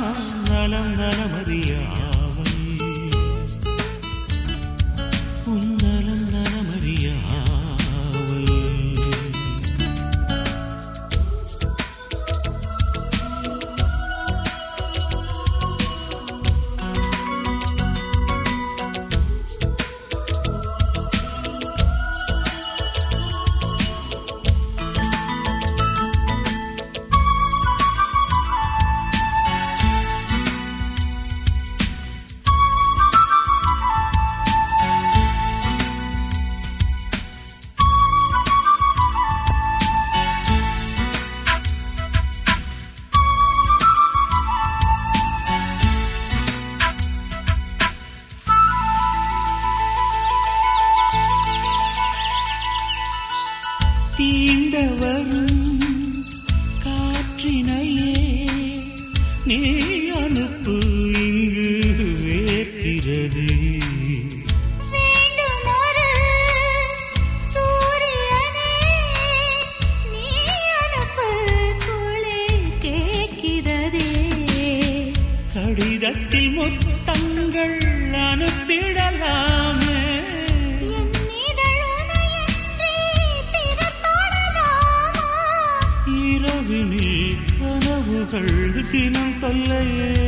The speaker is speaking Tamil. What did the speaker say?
நலம் நலமறியாவல் உன் நலம் நலமறியாவல் தீண்ட வரும் காற்றினையே நீ அனுப்பு இங்கு வேர்க்கிறது வேண்டுமொரு சூரியனே நீ அனுப்பு குளிர் கேட்கிறதே கடிதத்தில் முத்தங்கள் அனுப்பிடலாமே என் இதழுனையன்றி பிறர் தொடலாமா? இரவினில் கனவுகள் தினம் தொல்லையே